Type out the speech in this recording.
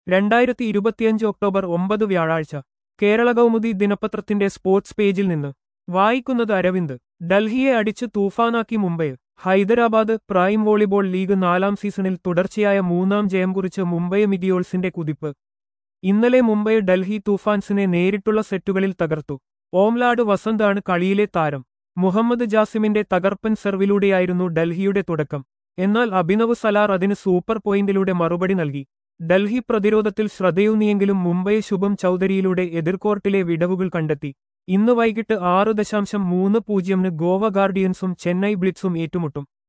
രണ്ടായിരത്തി ഇരുപത്തിയഞ്ച് ഒക്ടോബർ ഒമ്പത് വ്യാഴാഴ്ച കേരള കൗമുദി ദിനപത്രത്തിന്റെ സ്പോർട്സ് പേജിൽ നിന്ന് വായിക്കുന്നത് അരവിന്ദ് ഡൽഹിയെ അടിച്ച് തൂഫാനാക്കി Mumbai Hyderabad prime volleyball league നാലാം സീസണിൽ തുടർച്ചയായ മൂന്നാം ജയം കുറിച്ച് മുംബൈ മിഡിയോൾസിന്റെ കുതിപ്പ് ഇന്നലെ മുംബൈ ഡൽഹി തൂഫാൻസിനെ നേരിട്ടുള്ള സെറ്റുകളിൽ തകർത്തു ഓംലാഡ് വസന്താണ് കളിയിലെ താരം മുഹമ്മദ് ജാസിമിന്റെ തകർപ്പൻ സെർവിലൂടെയായിരുന്നു ഡൽഹിയുടെ തുടക്കം എന്നാൽ അഭിനവ് സലാർ അതിന് സൂപ്പർ പോയിന്റിലൂടെ മറുപടി നൽകി ഡൽഹി പ്രതിരോധത്തിൽ ശ്രദ്ധയൂന്നിയെങ്കിലും മുംബൈ ശുഭം ചൌധരിയിലൂടെ എതിർകോർട്ടിലെ വിടവുകൾ കണ്ടെത്തി ഇന്ന് വൈകിട്ട് ആറ് ദശാംശം മൂന്ന് പൂജ്യമിന് ഗോവ ഗാർഡിയൻസും ചെന്നൈ ബ്ലിറ്റ്സും ഏറ്റുമുട്ടും